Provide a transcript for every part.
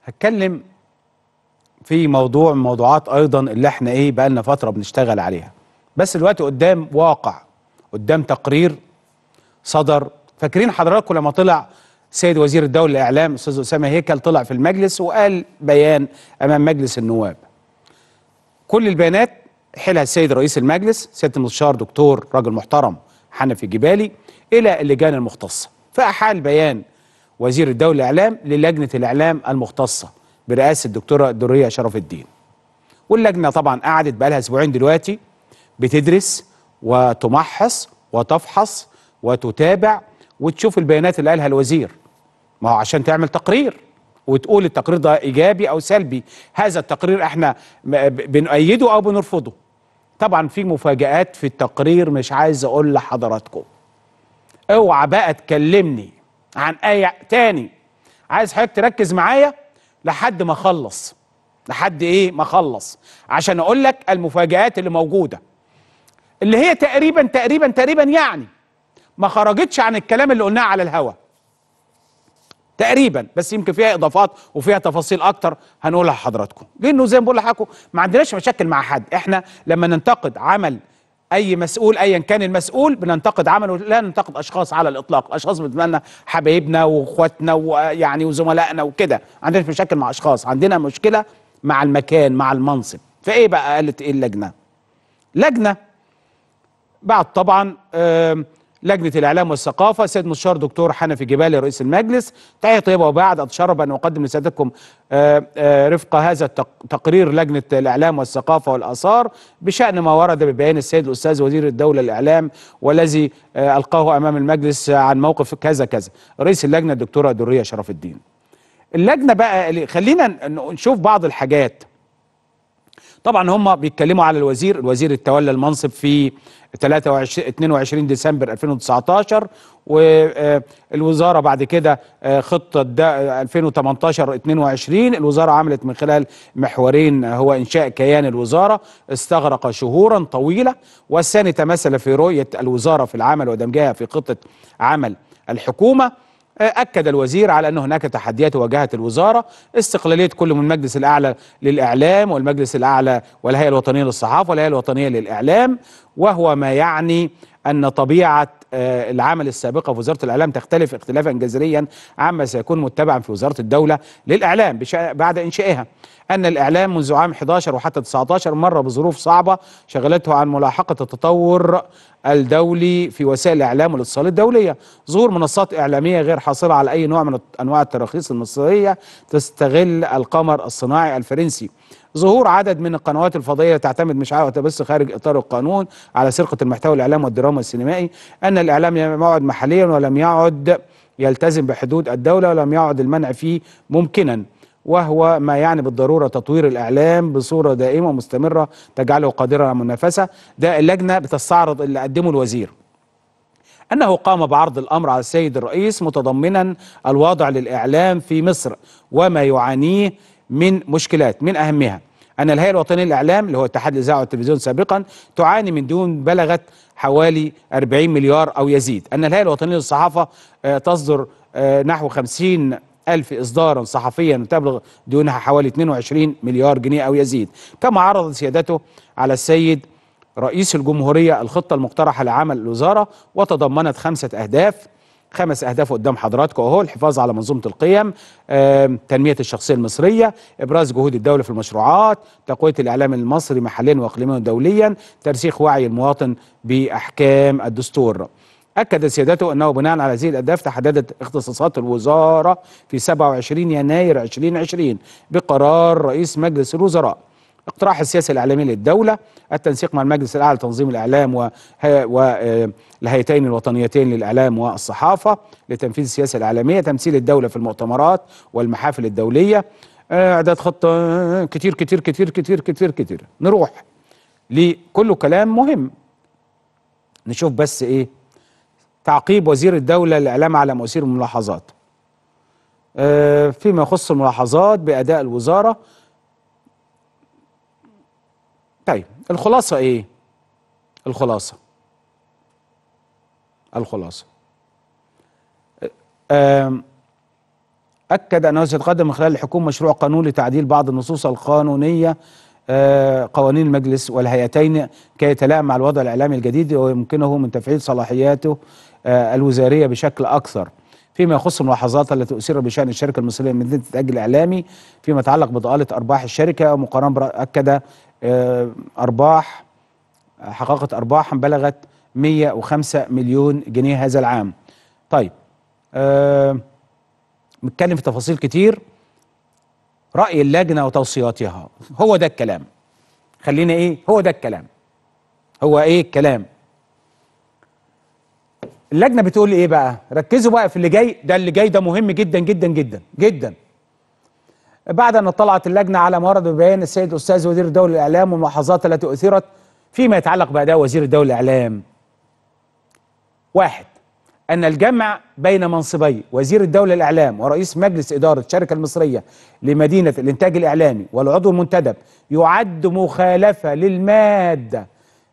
هتكلم في موضوع من موضوعات ايضا اللي احنا ايه بقالنا فتره بنشتغل عليها بس دلوقتي قدام واقع قدام تقرير صدر فاكرين حضراتكم لما طلع سيد وزير الدوله الاعلام استاذ اسامه هيكل طلع في المجلس وقال بيان امام مجلس النواب كل البيانات حلها السيد رئيس المجلس سياده المستشار دكتور راجل محترم حنفي جبالي الى اللجان المختصه فاحال بيان وزير الدوله الاعلام للجنه الاعلام المختصه برئاسه الدكتوره دريه شرف الدين واللجنه طبعا قعدت بقى لها اسبوعين دلوقتي بتدرس وتمحص وتفحص وتتابع وتشوف البيانات اللي قالها الوزير ما هو عشان تعمل تقرير وتقول التقرير ده ايجابي او سلبي هذا التقرير احنا م- ب- بنؤيده او بنرفضه طبعا في مفاجآت في التقرير مش عايز اقول لحضراتكم اوعى بقى تكلمني عن اي تاني عايز حضرتك تركز معايا لحد ما اخلص لحد ايه ما اخلص عشان اقول لك المفاجآت اللي موجوده اللي هي تقريبا تقريبا تقريبا يعني ما خرجتش عن الكلام اللي قلناه على الهوا تقريبا بس يمكن فيها اضافات وفيها تفاصيل اكتر هنقولها لحضراتكم لانه زي ما بقول لحضراتكم ما عندناش مشاكل مع حد احنا لما ننتقد عمل اي مسؤول ايا كان المسؤول بننتقد عمله لا ننتقد اشخاص على الاطلاق الاشخاص بالنسبه لنا حبايبنا واخواتنا ويعني وزملائنا وكده ما عندناش مشاكل مع اشخاص عندنا مشكله مع المكان مع المنصب فايه بقى قالت ايه اللجنه لجنه بعد طبعا آم، لجنة الإعلام والثقافة سيد مستشار دكتور حنفي جبالي رئيس المجلس تحية طيبة وبعد أتشرف أن أقدم لسيادتكم آه، آه، رفق هذا التق- تقرير لجنة الإعلام والثقافة والآثار بشأن ما ورد ببيان السيد الأستاذ وزير الدولة الإعلام والذي آه، ألقاه أمام المجلس عن موقف كذا كذا رئيس اللجنة الدكتورة درية شرف الدين اللجنة بقى اللي خلينا ن- نشوف بعض الحاجات طبعا هم بيتكلموا على الوزير الوزير اللي تولى المنصب في 23 22 ديسمبر 2019 والوزاره بعد كده آه، خطه دا- 2018 22 الوزاره عملت من خلال محورين آه، هو انشاء كيان الوزاره استغرق شهورا طويله والثاني تمثل في رؤيه الوزاره في العمل ودمجها في خطه عمل الحكومه أكد الوزير على أن هناك تحديات واجهت الوزارة استقلالية كل من المجلس الأعلى للإعلام والمجلس الأعلى والهيئة الوطنية للصحافة والهيئة الوطنية للإعلام وهو ما يعني أن طبيعة آه، العمل السابقة في وزارة الإعلام تختلف اختلافا جذريا عما سيكون متبعا في وزارة الدولة للإعلام بشأ- بعد إنشائها أن الإعلام منذ عام 11 وحتى 19 مر بظروف صعبة شغلته عن ملاحقة التطور الدولي في وسائل الإعلام والاتصال الدولية ظهور منصات إعلامية غير حاصلة على أي نوع من أنواع التراخيص المصرية تستغل القمر الصناعي الفرنسي ظهور عدد من القنوات الفضائية تعتمد مش على بس خارج إطار القانون على سرقة المحتوى الإعلام والدراما السينمائي أن الإعلام لم يعد محليا ولم يعد يلتزم بحدود الدولة ولم يعد المنع فيه ممكنا وهو ما يعني بالضروره تطوير الاعلام بصوره دائمه ومستمره تجعله قادرا على المنافسه ده اللجنه بتستعرض اللي قدمه الوزير أنه قام بعرض الأمر على السيد الرئيس متضمنا الوضع للإعلام في مصر وما يعانيه من مشكلات من أهمها أن الهيئة الوطنية للإعلام اللي هو اتحاد الإذاعة والتلفزيون سابقا تعاني من ديون بلغت حوالي 40 مليار أو يزيد أن الهيئة الوطنية للصحافة آه، تصدر آه، نحو 50 ألف إصدارا صحفيا تبلغ ديونها حوالي 22 مليار جنيه أو يزيد كما عرض سيادته على السيد رئيس الجمهورية الخطة المقترحة لعمل الوزارة وتضمنت خمسة أهداف خمس أهداف قدام حضراتكم أهو الحفاظ على منظومة القيم آم، تنمية الشخصية المصرية إبراز جهود الدولة في المشروعات تقوية الإعلام المصري محليا وإقليميا ودوليا ترسيخ وعي المواطن بأحكام الدستور أكد سيادته أنه بناء على هذه الأهداف تحددت اختصاصات الوزارة في 27 يناير 2020 بقرار رئيس مجلس الوزراء اقتراح السياسة الإعلامية للدولة التنسيق مع المجلس الأعلى لتنظيم الإعلام والهيئتين الوطنيتين للإعلام والصحافة لتنفيذ السياسة الإعلامية تمثيل الدولة في المؤتمرات والمحافل الدولية آه، إعداد خطة آه، كتير كتير كتير كتير كتير كتير نروح لكله كلام مهم نشوف بس إيه تعقيب وزير الدولة للإعلام على مؤثير الملاحظات آه، فيما يخص الملاحظات بأداء الوزارة طيب الخلاصة ايه الخلاصة الخلاصة آم، أكد أنه سيتقدم من خلال الحكومة مشروع قانون لتعديل بعض النصوص القانونية آه، قوانين المجلس والهيئتين كي يتلائم مع الوضع الإعلامي الجديد ويمكنه من تفعيل صلاحياته آه، الوزارية بشكل أكثر فيما يخص الملاحظات التي أثير بشأن الشركة المصرية لمدينة الإنتاج الإعلامي فيما يتعلق بضآلة أرباح الشركة مقارنة بر- أكد آه، أرباح حققت أرباحا بلغت 105 مليون جنيه هذا العام طيب آه نتكلم في تفاصيل كتير رأي اللجنة وتوصياتها هو ده الكلام خلينا ايه هو ده الكلام هو ايه الكلام اللجنة بتقول ايه بقى ركزوا بقى في اللي جاي ده اللي جاي ده مهم جدا جدا جدا جدا بعد ان اطلعت اللجنة على ما ورد ببيان السيد الاستاذ وزير الدولة الاعلام والملاحظات التي اثيرت فيما يتعلق باداء وزير الدولة الاعلام واحد أن الجمع بين منصبي وزير الدولة الإعلام ورئيس مجلس إدارة الشركة المصرية لمدينة الإنتاج الإعلامي والعضو المنتدب يعد مخالفة للمادة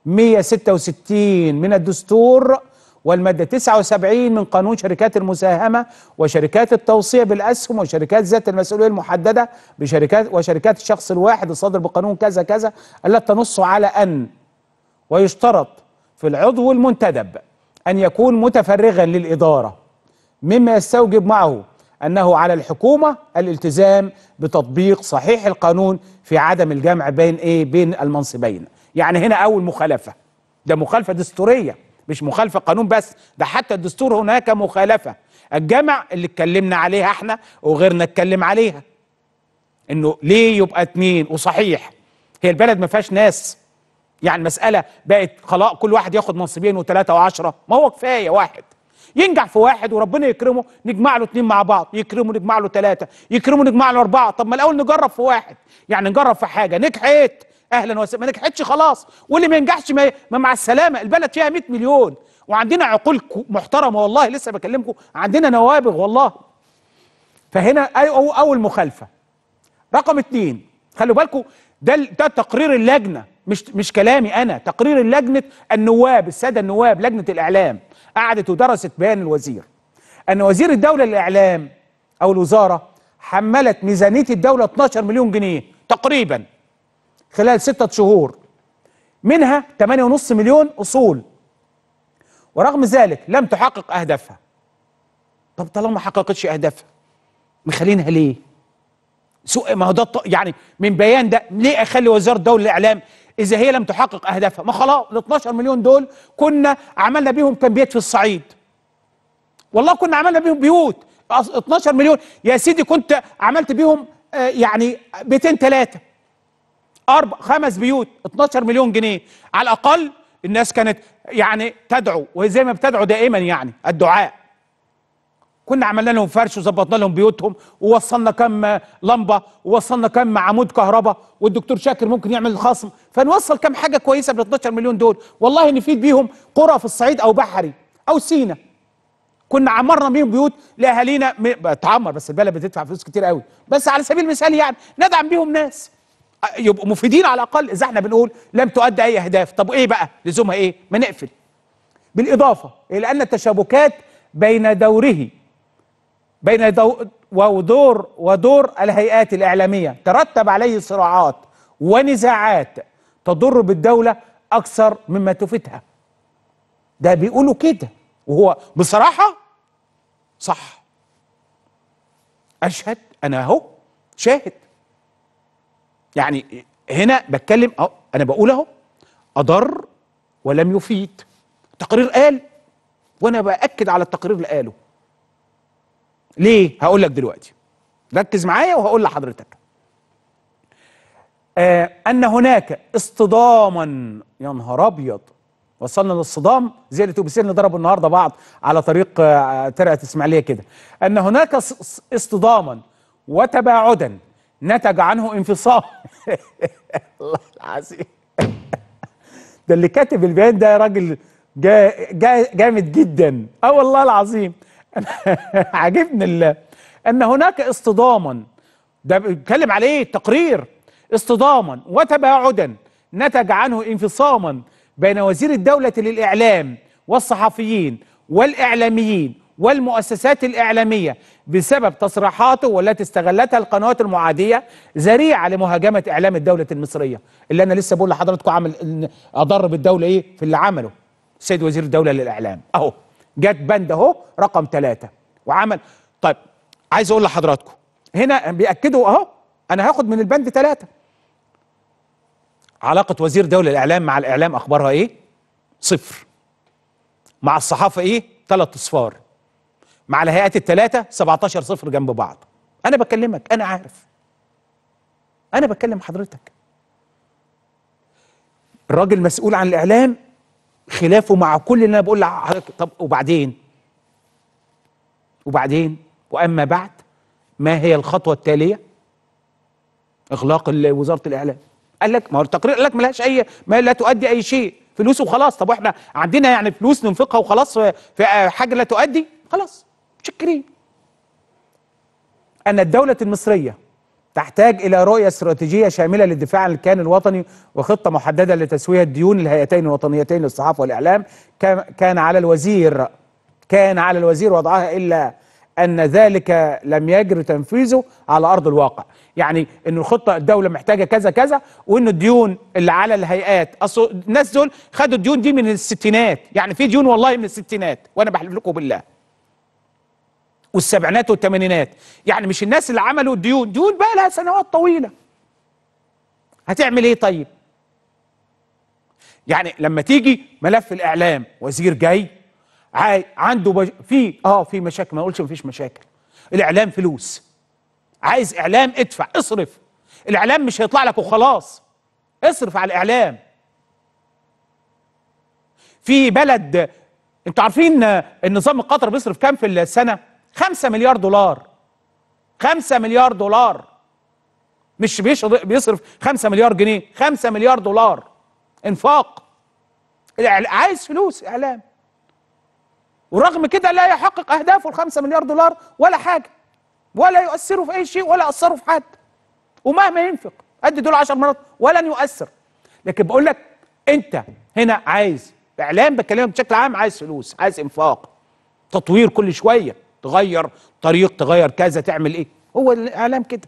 166 من الدستور والمادة 79 من قانون شركات المساهمة وشركات التوصية بالأسهم وشركات ذات المسؤولية المحددة بشركات وشركات الشخص الواحد الصادر بقانون كذا كذا التي تنص على أن ويشترط في العضو المنتدب أن يكون متفرغا للإدارة مما يستوجب معه أنه على الحكومة الالتزام بتطبيق صحيح القانون في عدم الجمع بين إيه بين المنصبين يعني هنا أول مخالفة ده مخالفة دستورية مش مخالفة قانون بس ده حتى الدستور هناك مخالفة الجمع اللي اتكلمنا عليها احنا وغيرنا اتكلم عليها انه ليه يبقى اتنين وصحيح هي البلد ما فيهاش ناس يعني مسألة بقت خلاص كل واحد ياخد منصبين وثلاثة وعشرة ما هو كفاية واحد ينجح في واحد وربنا يكرمه نجمع له اتنين مع بعض يكرمه نجمع له ثلاثة يكرمه نجمع له أربعة طب ما الأول نجرب في واحد يعني نجرب في حاجة نجحت أهلا وسهلا ما نجحتش خلاص واللي ما ينجحش ما, ما مع السلامة البلد فيها 100 مليون وعندنا عقول ك- محترمة والله لسه بكلمكم عندنا نوابغ والله فهنا أي- أو- أول مخالفة رقم اتنين خلوا بالكم ده ده تقرير اللجنه مش مش كلامي انا تقرير اللجنه النواب الساده النواب لجنه الاعلام قعدت ودرست بيان الوزير ان وزير الدوله للاعلام او الوزاره حملت ميزانيه الدوله 12 مليون جنيه تقريبا خلال ستة شهور منها 8.5 مليون اصول ورغم ذلك لم تحقق اهدافها طب طالما ما حققتش اهدافها مخلينها ليه سوء ما هو ده الط- يعني من بيان ده ليه اخلي وزاره الدوله الاعلام اذا هي لم تحقق اهدافها ما خلاص ال 12 مليون دول كنا عملنا بيهم تنبيات في الصعيد والله كنا عملنا بيهم بيوت أص- 12 مليون يا سيدي كنت عملت بيهم آه، يعني بيتين ثلاثه اربع خمس بيوت 12 مليون جنيه على الاقل الناس كانت يعني تدعو وزي ما بتدعو دائما يعني الدعاء كنا عملنا لهم فرش وظبطنا لهم بيوتهم ووصلنا كم لمبه ووصلنا كم عمود كهرباء والدكتور شاكر ممكن يعمل الخصم فنوصل كم حاجه كويسه بال 12 مليون دول والله نفيد بيهم قرى في الصعيد او بحري او سينا كنا عمرنا بيهم بيوت لاهالينا م- بتعمر بس البلد بتدفع فلوس كتير قوي بس على سبيل المثال يعني ندعم بيهم ناس أ- يبقوا مفيدين على الاقل اذا احنا بنقول لم تؤدي اي اهداف طب ايه بقى لزومها ايه ما نقفل بالاضافه الى ان التشابكات بين دوره بين دو ودور ودور الهيئات الإعلامية ترتب عليه صراعات ونزاعات تضر بالدولة أكثر مما تفيدها ده بيقولوا كده وهو بصراحة صح أشهد أنا أهو شاهد يعني هنا بتكلم أهو أنا بقول أهو أضر ولم يفيد التقرير قال وأنا بأكد على التقرير اللي قاله ليه؟ هقول لك دلوقتي ركز معايا وهقول لحضرتك آه ان هناك اصطداما يا نهار ابيض وصلنا للصدام زي الاتوبيسين اللي ضربوا النهارده بعض على طريق آه ترعه اسماعيليه كده ان هناك ص- ص- اصطداما وتباعدا نتج عنه انفصام الله العظيم ده اللي كاتب البيان ده راجل جا جا جامد جدا اه والله العظيم أنا عاجبني ال- ان هناك اصطداما ده بيتكلم عليه التقرير اصطداما وتباعدا نتج عنه انفصاما بين وزير الدولة للإعلام والصحفيين والإعلاميين والمؤسسات الإعلامية بسبب تصريحاته والتي استغلتها القنوات المعادية ذريعة لمهاجمة إعلام الدولة المصرية اللي أنا لسه بقول لحضراتكم عمل إن أضر بالدولة إيه في اللي عمله السيد وزير الدولة للإعلام أهو جت بند أهو رقم ثلاثة وعمل طيب عايز أقول لحضراتكم هنا بيأكدوا أهو أنا هاخد من البند ثلاثة علاقة وزير دولة الإعلام مع الإعلام أخبارها إيه؟ صفر مع الصحافة إيه؟ ثلاث أصفار مع الهيئات الثلاثة 17 صفر جنب بعض أنا بكلمك أنا عارف أنا بكلم حضرتك الراجل مسؤول عن الإعلام خلافه مع كل اللي أنا بقول لحضرتك طب وبعدين وبعدين وأما بعد ما هي الخطوة التالية إغلاق ال- وزارة الإعلام قال لك ما هو التقرير قال لك ملهاش أي ما لا تؤدي أي شيء فلوس وخلاص طب واحنا عندنا يعني فلوس ننفقها وخلاص في في حاجة لا تؤدي خلاص متشكرين أن الدولة المصرية تحتاج إلى رؤية استراتيجية شاملة للدفاع عن الكيان الوطني وخطة محددة لتسوية ديون الهيئتين الوطنيتين للصحافة والإعلام كان- كان على الوزير كان على الوزير وضعها إلا أن ذلك لم يجر تنفيذه على أرض الواقع يعني أن الخطة الدولة محتاجة كذا كذا وأن الديون اللي على الهيئات أصل الناس دول خدوا الديون دي من الستينات يعني في ديون والله من الستينات وأنا بحلف لكم بالله والسبعينات والثمانينات يعني مش الناس اللي عملوا الديون ديون بقى لها سنوات طويله هتعمل ايه طيب يعني لما تيجي ملف الاعلام وزير جاي عاي عنده بج... في اه في مشاكل ما اقولش مفيش مشاكل الاعلام فلوس عايز اعلام ادفع اصرف الاعلام مش هيطلع لك وخلاص اصرف على الاعلام في بلد انتوا عارفين النظام القطري بيصرف كام في السنه 5 مليار دولار 5 مليار دولار مش بيشر- بيصرف 5 مليار جنيه 5 مليار دولار انفاق الإعل- عايز فلوس اعلام ورغم كده لا يحقق اهدافه ال 5 مليار دولار ولا حاجه ولا يؤثروا في اي شيء ولا اثروا في حد ومهما ينفق قد دول 10 مرات ولن يؤثر لكن بقول لك انت هنا عايز اعلام بكلمك بشكل عام عايز فلوس عايز انفاق تطوير كل شويه تغير طريق تغير كذا تعمل ايه هو الاعلام كده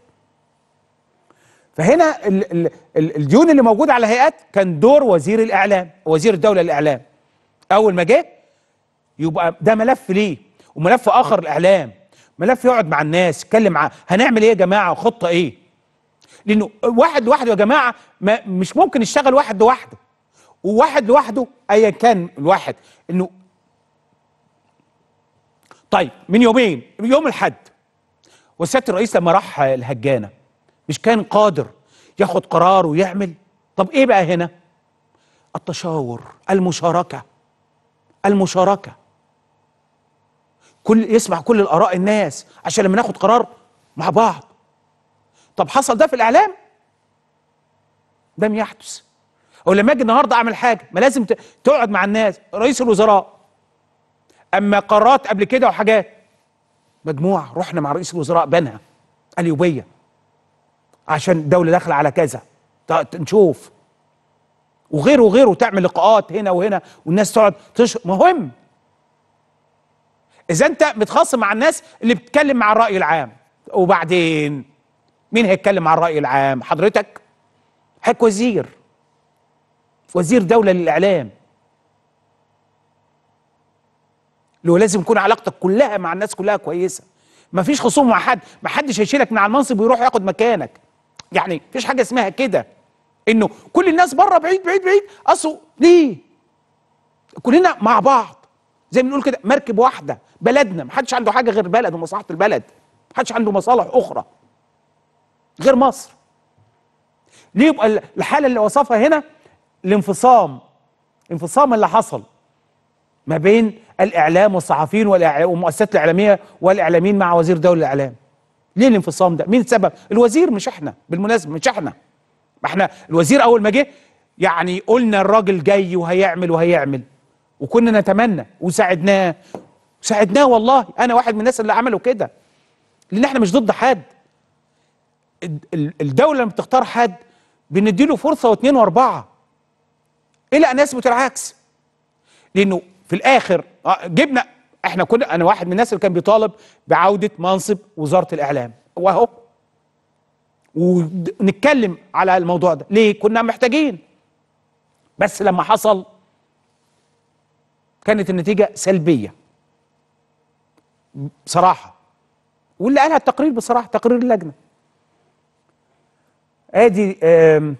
فهنا ال ال ال الديون اللي موجوده على الهيئات كان دور وزير الاعلام وزير الدوله للاعلام اول ما جه يبقى ده ملف ليه وملف اخر الاعلام ملف يقعد مع الناس يتكلم مع هنعمل ايه يا جماعه خطه ايه لانه واحد لوحده يا جماعه ما مش ممكن يشتغل واحد لوحده وواحد لوحده ايا كان الواحد انه طيب من يومين يوم الحد وسياده الرئيس لما راح الهجانه مش كان قادر ياخد قرار ويعمل طب ايه بقى هنا التشاور المشاركه المشاركه كل يسمع كل الاراء الناس عشان لما ناخد قرار مع بعض طب حصل ده في الاعلام لم يحدث او لما اجي النهارده اعمل حاجه ما لازم ت- تقعد مع الناس رئيس الوزراء اما قرارات قبل كده وحاجات مجموعه رحنا مع رئيس الوزراء بنها اليوبيه عشان الدوله داخله على كذا ت- ت- نشوف وغيره وغيره تعمل لقاءات هنا وهنا والناس تقعد تش... مهم اذا انت متخاصم مع الناس اللي بتتكلم مع الراي العام وبعدين مين هيتكلم مع الراي العام حضرتك حضرتك وزير وزير دوله للاعلام اللي هو لازم يكون علاقتك كلها مع الناس كلها كويسه ما فيش خصوم مع حد ما حدش هيشيلك من على المنصب ويروح ياخد مكانك يعني مفيش حاجه اسمها كده انه كل الناس بره بعيد بعيد بعيد اصله ليه كلنا مع بعض زي ما بنقول كده مركب واحده بلدنا محدش عنده حاجه غير بلد ومصلحه البلد محدش عنده مصالح اخرى غير مصر ليه يبقى ال- الحاله اللي وصفها هنا الانفصام انفصام اللي حصل ما بين الاعلام والصحفيين والإع- والمؤسسات الاعلاميه والاعلاميين مع وزير دوله الاعلام ليه الانفصام ده مين السبب الوزير مش احنا بالمناسبه مش احنا ما احنا الوزير اول ما جه يعني قلنا الراجل جاي وهيعمل وهيعمل وكنا نتمنى وساعدناه ساعدناه والله انا واحد من الناس اللي عملوا كده لان احنا مش ضد حد ال- ال- الدوله لما بتختار حد بنديله فرصه واثنين واربعه الى ان يثبت العكس لانه في الاخر آه، جبنا احنا كنا انا واحد من الناس اللي كان بيطالب بعوده منصب وزاره الاعلام واهو ونتكلم على الموضوع ده ليه كنا محتاجين بس لما حصل كانت النتيجه سلبيه بصراحه واللي قالها التقرير بصراحه تقرير اللجنه ادي آم،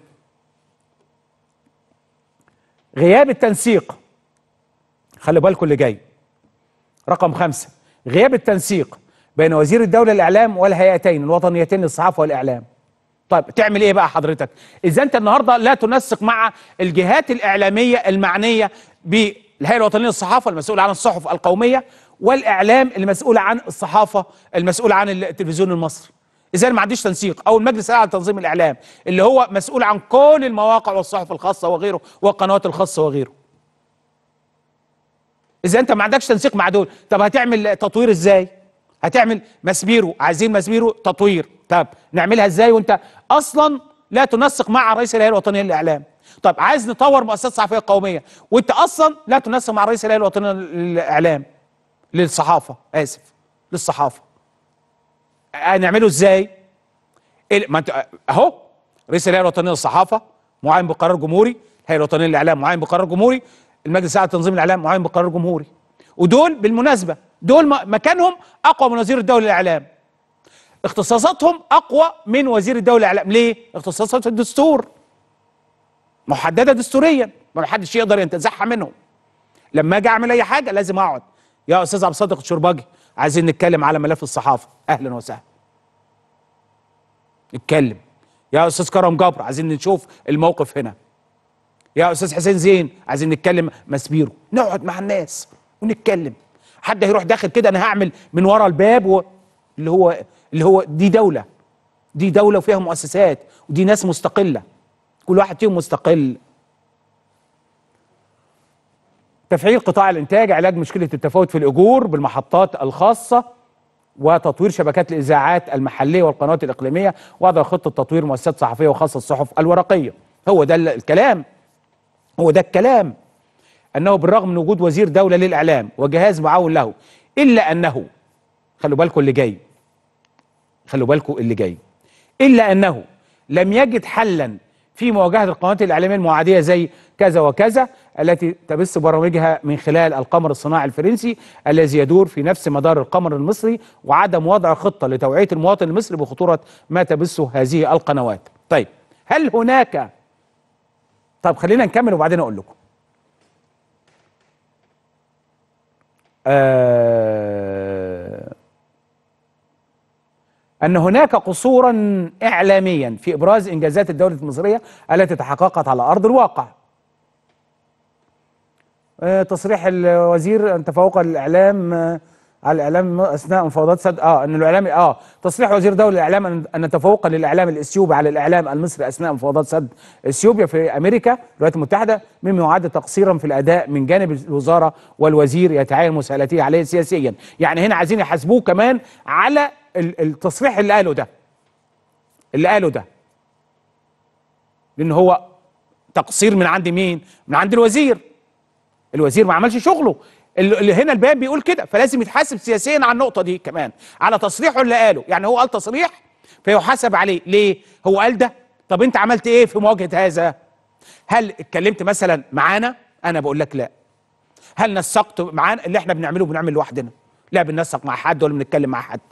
غياب التنسيق خلي بالكم اللي جاي رقم خمسة غياب التنسيق بين وزير الدولة الإعلام والهيئتين الوطنيتين للصحافة والإعلام طيب تعمل ايه بقى حضرتك اذا انت النهارده لا تنسق مع الجهات الاعلاميه المعنيه بالهيئه الوطنيه للصحافه المسؤوله عن الصحف القوميه والاعلام المسؤول عن الصحافه المسؤول عن التلفزيون المصري اذا ما عنديش تنسيق او المجلس الاعلى لتنظيم الاعلام اللي هو مسؤول عن كل المواقع والصحف الخاصه وغيره والقنوات الخاصه وغيره اذا انت ما عندكش تنسيق مع دول طب هتعمل تطوير ازاي هتعمل مسبيرو عايزين مسبيرو تطوير طب نعملها ازاي وانت اصلا لا تنسق مع رئيس الهيئه الوطنيه للاعلام طب عايز نطور مؤسسات صحفيه قوميه وانت اصلا لا تنسق مع رئيس الهيئه الوطنيه للاعلام للصحافه اسف للصحافه هنعمله ازاي إيه ما انت اهو رئيس الهيئه الوطنيه للصحافه معين بقرار جمهوري الهيئه الوطنيه للاعلام معين بقرار جمهوري المجلس الاعلى لتنظيم الاعلام معين بقرار جمهوري ودول بالمناسبه دول م- مكانهم اقوى من وزير الدوله للاعلام اختصاصاتهم اقوى من وزير الدوله للاعلام ليه اختصاصات في الدستور محدده دستوريا ما حدش يقدر ينتزعها منهم لما اجي اعمل اي حاجه لازم اقعد يا استاذ عبد الصادق الشرباجي عايزين نتكلم على ملف الصحافه اهلا وسهلا نتكلم يا استاذ كرم جبر عايزين نشوف الموقف هنا يا استاذ حسين زين عايزين نتكلم مسبيرو نقعد مع الناس ونتكلم حد هيروح داخل كده انا هعمل من ورا الباب و... اللي هو اللي هو دي دوله دي دوله وفيها مؤسسات ودي ناس مستقله كل واحد فيهم مستقل تفعيل قطاع الانتاج علاج مشكله التفاوت في الاجور بالمحطات الخاصه وتطوير شبكات الاذاعات المحليه والقنوات الاقليميه وضع خطه تطوير مؤسسات صحفيه وخاصه الصحف الورقيه هو ده ال- الكلام هو ده الكلام انه بالرغم من وجود وزير دوله للاعلام وجهاز معاون له الا انه خلوا بالكم اللي جاي خلوا بالكم اللي جاي الا انه لم يجد حلا في مواجهه القنوات الاعلاميه المعاديه زي كذا وكذا التي تبث برامجها من خلال القمر الصناعي الفرنسي الذي يدور في نفس مدار القمر المصري وعدم وضع خطه لتوعيه المواطن المصري بخطوره ما تبثه هذه القنوات. طيب هل هناك طب خلينا نكمل وبعدين اقول لكم. آه أن هناك قصورا إعلاميا في إبراز إنجازات الدولة المصرية التي تحققت على أرض الواقع آه، تصريح الوزير أن تفوق الإعلام آه، على الإعلام أثناء مفاوضات سد آه أن الإعلام آه تصريح وزير دولة الإعلام أن أن تفوق للإعلام الإثيوبي على الإعلام المصري أثناء مفاوضات سد إثيوبيا في أمريكا الولايات المتحدة مما يعد تقصيرا في الأداء من جانب الوزارة والوزير يتعين مساءلته عليه سياسيا يعني هنا عايزين يحاسبوه كمان على ال- التصريح اللي قاله ده اللي قاله ده لان هو تقصير من عند مين من عند الوزير الوزير ما عملش شغله اللي اللي هنا البيان بيقول كده فلازم يتحاسب سياسيا على النقطه دي كمان على تصريحه اللي قاله يعني هو قال تصريح فيحاسب عليه ليه هو قال ده طب انت عملت ايه في مواجهه هذا هل اتكلمت مثلا معانا انا بقول لك لا هل نسقت معانا اللي احنا بنعمله بنعمل لوحدنا لا بننسق مع حد ولا بنتكلم مع حد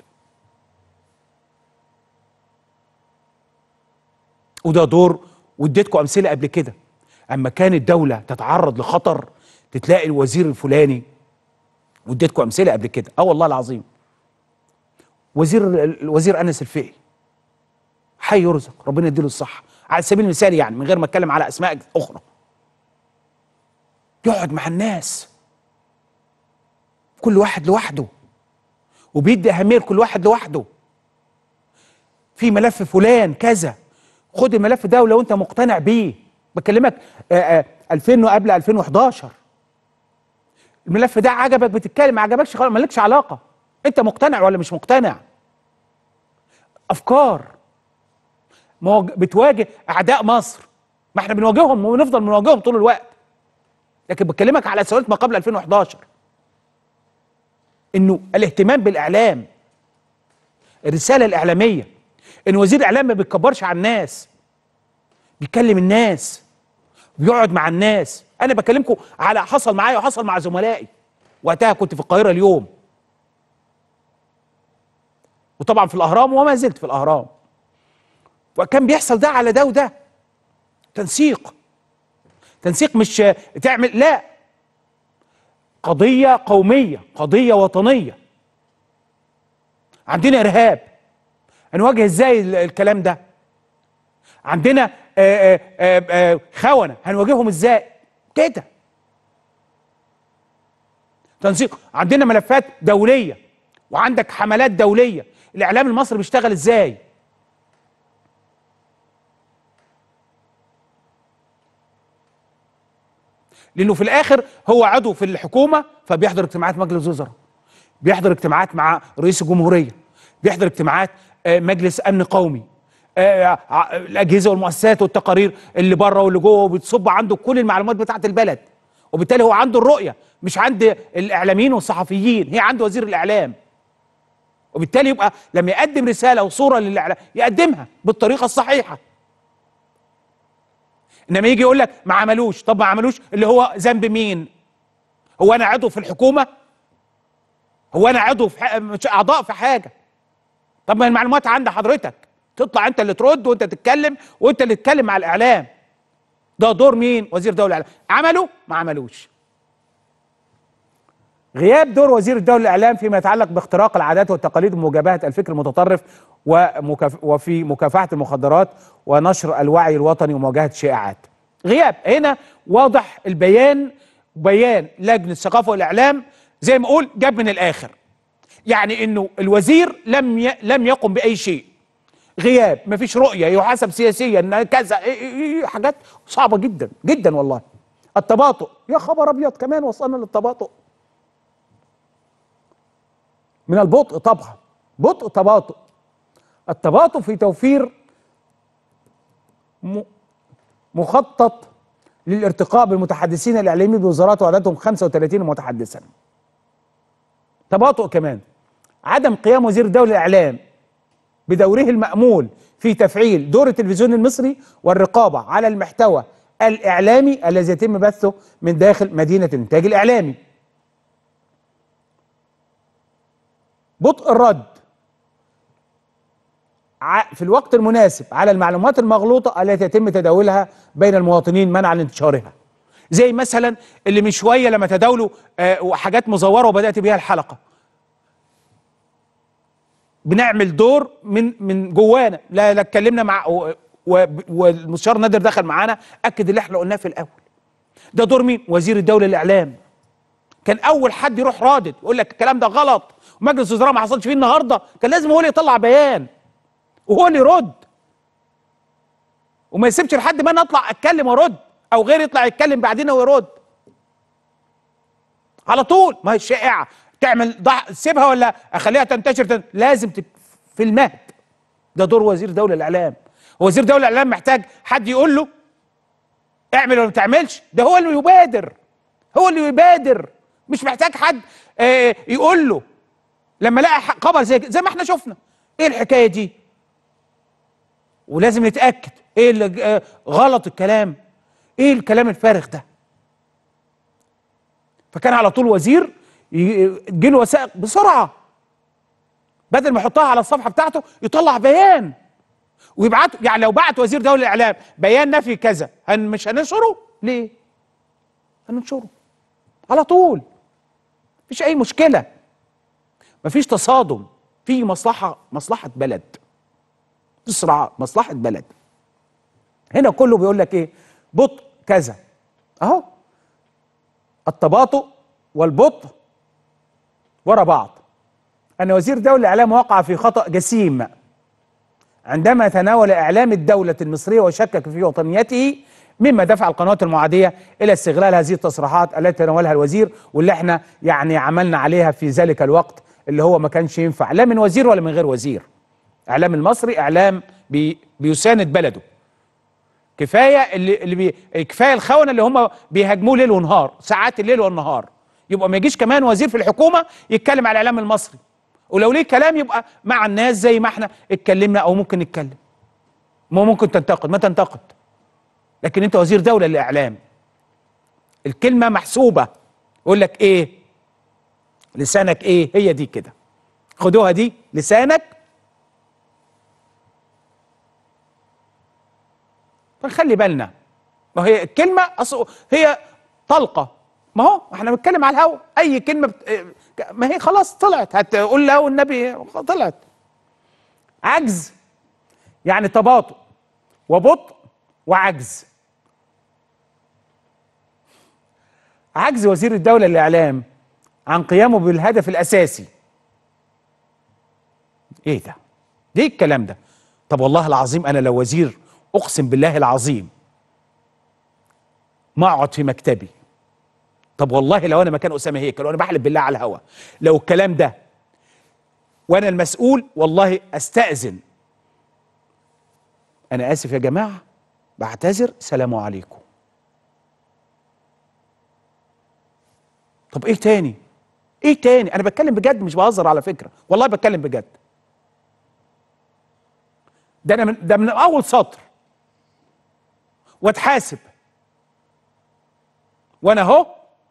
وده دور واديتكم امثله قبل كده اما كانت الدوله تتعرض لخطر تتلاقي الوزير الفلاني واديتكم امثله قبل كده اه والله العظيم وزير الوزير انس الفقي حي يرزق ربنا يديله الصحه على سبيل المثال يعني من غير ما اتكلم على اسماء اخرى يقعد مع الناس كل واحد لوحده وبيدي اهميه لكل واحد لوحده في ملف فلان كذا خد الملف ده ولو انت مقتنع بيه بكلمك آه، آه، 2000 وقبل 2011 الملف ده عجبك بتتكلم ما عجبكش خلاص مالكش علاقه انت مقتنع ولا مش مقتنع افكار مواج... بتواجه اعداء مصر ما احنا بنواجههم ونفضل بنواجههم طول الوقت لكن بكلمك على سؤالات ما قبل 2011 انه الاهتمام بالاعلام الرساله الاعلاميه ان وزير الاعلام ما بيتكبرش على الناس بيكلم الناس بيقعد مع الناس انا بكلمكم على حصل معايا وحصل مع زملائي وقتها كنت في القاهره اليوم وطبعا في الاهرام وما زلت في الاهرام وكان بيحصل ده على ده وده تنسيق تنسيق مش تعمل لا قضيه قوميه قضيه وطنيه عندنا ارهاب هنواجه ازاي ال- الكلام ده عندنا آآ آآ آآ خونه هنواجههم ازاي كده تنسيق عندنا ملفات دوليه وعندك حملات دوليه الاعلام المصري بيشتغل ازاي لانه في الاخر هو عضو في الحكومه فبيحضر اجتماعات مجلس الوزراء بيحضر اجتماعات مع رئيس الجمهوريه بيحضر اجتماعات آه، مجلس امن قومي آه، ع- الاجهزه والمؤسسات والتقارير اللي بره واللي جوه وبتصب عنده كل المعلومات بتاعه البلد وبالتالي هو عنده الرؤيه مش عند الاعلاميين والصحفيين هي عند وزير الاعلام وبالتالي يبقى لما يقدم رساله وصوره للاعلام يقدمها بالطريقه الصحيحه انما يجي يقول لك ما عملوش طب ما عملوش اللي هو ذنب مين هو انا عضو في الحكومه هو انا عضو في ح... مش اعضاء في حاجه طب ما المعلومات عند حضرتك تطلع انت اللي ترد وانت تتكلم وانت اللي تتكلم مع الاعلام ده دور مين وزير دولة الاعلام عملوا ما عملوش غياب دور وزير الدولة الإعلام فيما يتعلق باختراق العادات والتقاليد ومجابهة الفكر المتطرف ومكاف وفي مكافحة المخدرات ونشر الوعي الوطني ومواجهة الشائعات غياب هنا واضح البيان بيان لجنة الثقافة والإعلام زي ما أقول جاب من الآخر يعني إنه الوزير لم ي... لم يقم بأي شيء غياب مفيش رؤية يحاسب سياسيا إن كذا إيه إيه إيه حاجات صعبة جدا جدا والله التباطؤ يا خبر أبيض كمان وصلنا للتباطؤ من البطء طبعا بطء تباطؤ التباطؤ في توفير م- مخطط للارتقاء بالمتحدثين الاعلاميين بوزارات وعددهم 35 متحدثا تباطؤ كمان عدم قيام وزير الدولة الإعلام بدوره المأمول في تفعيل دور التلفزيون المصري والرقابة على المحتوى الإعلامي الذي يتم بثه من داخل مدينة الإنتاج الإعلامي بطء الرد ع- في الوقت المناسب على المعلومات المغلوطة التي يتم تداولها بين المواطنين منعا لانتشارها زي مثلا اللي من شوية لما تداولوا آه، حاجات مزورة وبدأت بيها الحلقة بنعمل دور من من جوانا لا لا اتكلمنا مع و- و- والمستشار نادر دخل معانا اكد اللي احنا قلناه في الاول ده دور مين وزير الدوله الاعلام كان اول حد يروح رادد يقول لك الكلام ده غلط ومجلس الوزراء ما حصلش فيه النهارده كان لازم هو اللي يطلع بيان وهو اللي يرد وما يسيبش لحد ما انا اطلع اتكلم وارد او غيري يطلع يتكلم بعدين ويرد على طول ما هي الشائعه تعمل ضع سيبها ولا اخليها تنتشر تن... لازم تك... في المهد ده دور وزير دوله الاعلام هو وزير دوله الاعلام محتاج حد يقول له اعمل ولا ما تعملش ده هو اللي يبادر هو اللي يبادر مش محتاج حد آه يقول له لما لقى ح- خبر زي كده- زي ما احنا شفنا ايه الحكايه دي ولازم نتاكد ايه اللي آه غلط الكلام ايه الكلام الفارغ ده فكان على طول وزير ي- تجيله وثائق بسرعه بدل ما يحطها على الصفحه بتاعته يطلع بيان ويبعته يعني لو بعت وزير دوله الاعلام بيان نفي كذا هن مش هننشره ليه هننشره على طول مفيش اي مشكله مفيش تصادم في مصلحه مصلحه بلد في صراع مصلحه بلد هنا كله بيقول لك ايه بطء كذا اهو التباطؤ والبطء ورا بعض أن وزير دولة الإعلام وقع في خطأ جسيم عندما تناول إعلام الدولة المصرية وشكك في وطنيته مما دفع القنوات المعادية إلى استغلال هذه التصريحات التي تناولها الوزير واللي احنا يعني عملنا عليها في ذلك الوقت اللي هو ما كانش ينفع لا من وزير ولا من غير وزير إعلام المصري إعلام بي بيساند بلده كفايه اللي اللي بي كفايه الخونه اللي هم بيهاجموه ليل ونهار ساعات الليل والنهار يبقى ما يجيش كمان وزير في الحكومه يتكلم على الاعلام المصري ولو ليه كلام يبقى مع الناس زي ما احنا اتكلمنا او ممكن نتكلم ما ممكن تنتقد ما تنتقد لكن انت وزير دوله للاعلام الكلمه محسوبه يقول لك ايه لسانك ايه هي دي كده خدوها دي لسانك فنخلي بالنا ما هي الكلمه أصل هي طلقه ما هو احنا بنتكلم على الهوا اي كلمه بت... ما هي خلاص طلعت هتقول له النبي طلعت عجز يعني تباطؤ وبطء وعجز عجز وزير الدولة الإعلام عن قيامه بالهدف الأساسي إيه ده؟ ليه الكلام ده؟ طب والله العظيم أنا لو وزير أقسم بالله العظيم ما أقعد في مكتبي طب والله لو أنا مكان أسامة هيكل وأنا بحلف بالله على الهوا لو الكلام ده وأنا المسؤول والله أستأذن أنا آسف يا جماعة بعتذر سلام عليكم طب ايه تاني ايه تاني انا بتكلم بجد مش بهزر على فكره والله بتكلم بجد ده انا من ده من اول سطر واتحاسب وانا اهو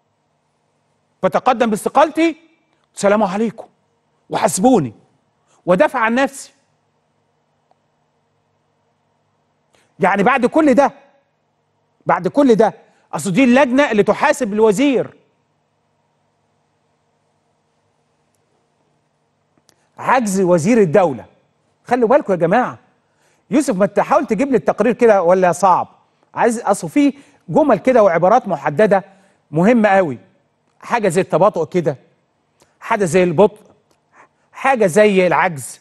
بتقدم باستقالتي سلام عليكم وحاسبوني ودافع عن نفسي يعني بعد كل ده بعد كل ده اصل دي اللجنه اللي تحاسب الوزير عجز وزير الدولة خلوا بالكم يا جماعة يوسف ما تحاول تجيب لي التقرير كده ولا صعب عايز اصل في جمل كده وعبارات محددة مهمة قوي حاجة زي التباطؤ كده حاجة زي البطء حاجة زي العجز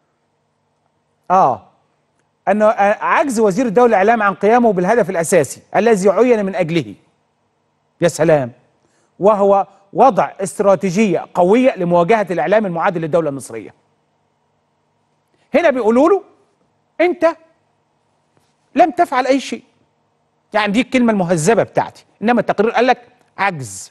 اه انه عجز وزير الدولة الاعلام عن قيامه بالهدف الاساسي الذي عين من اجله يا سلام وهو وضع استراتيجيه قويه لمواجهه الاعلام المعادل للدوله المصريه. هنا بيقولوا له انت لم تفعل اي شيء. يعني دي الكلمه المهذبه بتاعتي، انما التقرير قال لك عجز.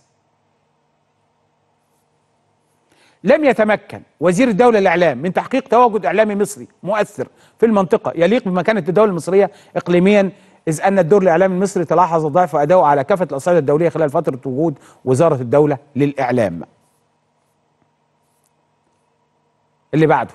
لم يتمكن وزير الدوله الاعلام من تحقيق تواجد اعلامي مصري مؤثر في المنطقه يليق بمكانه الدوله المصريه اقليميا إذ أن الدور الإعلامي المصري تلاحظ ضعف أداؤه على كافة الأصعدة الدولية خلال فترة وجود وزارة الدولة للإعلام. اللي بعده.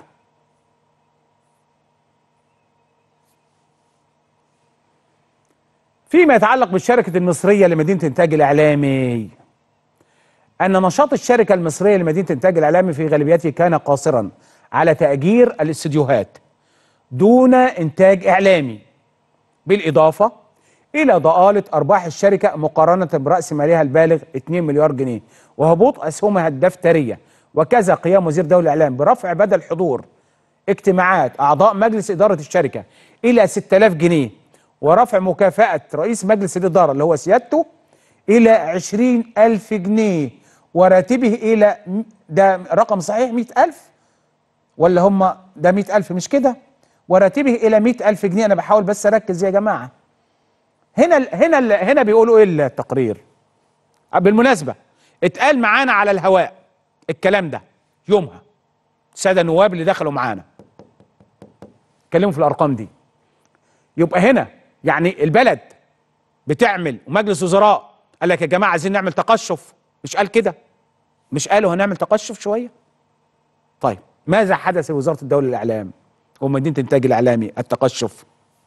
فيما يتعلق بالشركة المصرية لمدينة إنتاج الإعلامي أن نشاط الشركة المصرية لمدينة إنتاج الإعلامي في غالبيته كان قاصرا على تأجير الاستديوهات دون إنتاج إعلامي بالإضافة إلى ضآلة أرباح الشركة مقارنة برأس مالها البالغ 2 مليار جنيه وهبوط أسهمها الدفترية وكذا قيام وزير دولة الإعلام برفع بدل حضور اجتماعات أعضاء مجلس إدارة الشركة إلى 6000 جنيه ورفع مكافأة رئيس مجلس الإدارة اللي هو سيادته إلى 20000 جنيه وراتبه إلى ده رقم صحيح 100000 ولا هم ده 100000 مش كده؟ وراتبه الى مئة ألف جنيه انا بحاول بس اركز يا جماعه هنا هنا هنا بيقولوا ايه التقرير بالمناسبه اتقال معانا على الهواء الكلام ده يومها الساده النواب اللي دخلوا معانا اتكلموا في الارقام دي يبقى هنا يعني البلد بتعمل ومجلس وزراء قال لك يا جماعه عايزين نعمل تقشف مش قال كده مش قالوا هنعمل تقشف شويه طيب ماذا حدث لوزاره الدوله الاعلام ومدينه الانتاج الاعلامي التقشف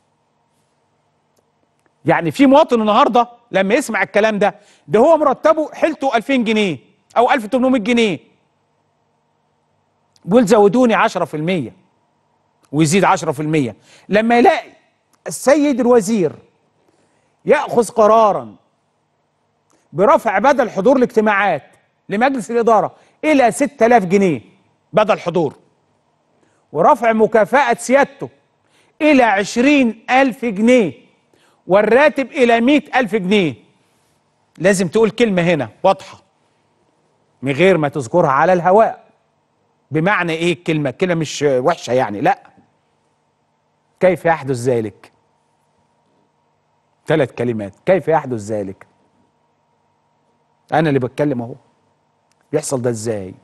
يعني في مواطن النهارده لما يسمع الكلام ده ده هو مرتبه حيلته 2000 جنيه او 1800 جنيه بيقول زودوني 10% ويزيد 10% لما يلاقي السيد الوزير ياخذ قرارا برفع بدل حضور الاجتماعات لمجلس الاداره الى 6000 جنيه بدل حضور ورفع مكافأة سيادته إلى عشرين ألف جنيه والراتب إلى مئة ألف جنيه لازم تقول كلمة هنا واضحة من غير ما تذكرها على الهواء بمعنى إيه الكلمة كلمة مش وحشة يعني لا كيف يحدث ذلك ثلاث كلمات كيف يحدث ذلك أنا اللي بتكلم أهو بيحصل ده ازاي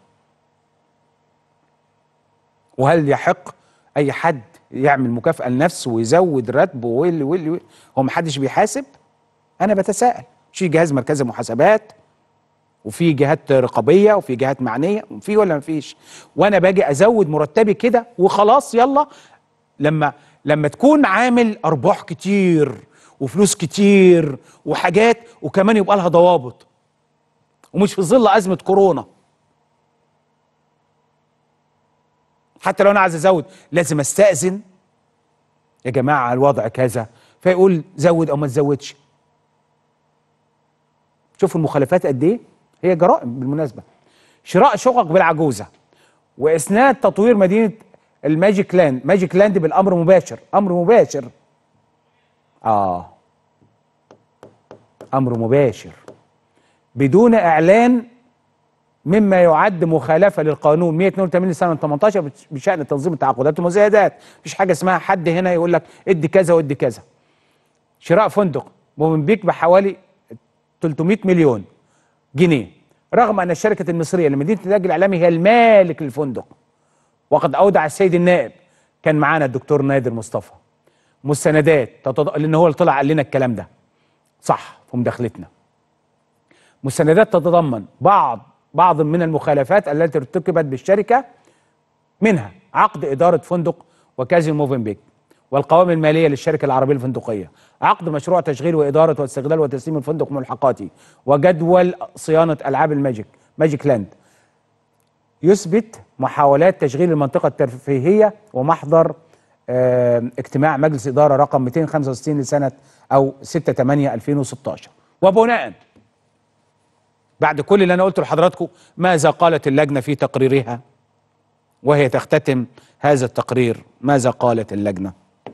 وهل يحق اي حد يعمل مكافأة لنفسه ويزود راتبه واللي واللي واللي- هو محدش بيحاسب انا بتساءل في جهاز مركزي محاسبات وفي جهات رقابيه وفي جهات معنيه في ولا ما فيش وانا باجي ازود مرتبي كده وخلاص يلا لما لما تكون عامل ارباح كتير وفلوس كتير وحاجات وكمان يبقى لها ضوابط ومش في ظل ازمه كورونا حتى لو انا عايز ازود لازم استاذن يا جماعه الوضع كذا فيقول زود او ما تزودش شوفوا المخالفات قد ايه هي جرائم بالمناسبه شراء شقق بالعجوزه واسناد تطوير مدينه الماجيك لاند ماجيك لاند بالامر مباشر امر مباشر اه امر مباشر بدون اعلان مما يعد مخالفه للقانون 182 لسنه 18 بشان تنظيم التعاقدات والمزايدات مفيش حاجه اسمها حد هنا يقول لك ادي كذا وادي كذا شراء فندق موفنبيك بحوالي 300 مليون جنيه رغم ان الشركه المصريه لمدينه الانتاج الاعلامي هي المالك للفندق وقد اودع السيد النائب كان معانا الدكتور نادر مصطفى مستندات تتض... لان هو اللي طلع قال لنا الكلام ده صح في مداخلتنا مستندات تتضمن بعض بعض من المخالفات التي ارتكبت بالشركه منها عقد اداره فندق وكازينو موفنبيك والقوائم الماليه للشركه العربيه الفندقيه عقد مشروع تشغيل واداره واستغلال وتسليم الفندق ملحقاته وجدول صيانه العاب الماجيك ماجيك لاند يثبت محاولات تشغيل المنطقه الترفيهيه ومحضر آه، اجتماع مجلس اداره رقم 265 لسنه او 6 8 2016 وبناء بعد كل اللي انا قلته لحضراتكم ماذا قالت اللجنه في تقريرها وهي تختتم هذا التقرير ماذا قالت اللجنه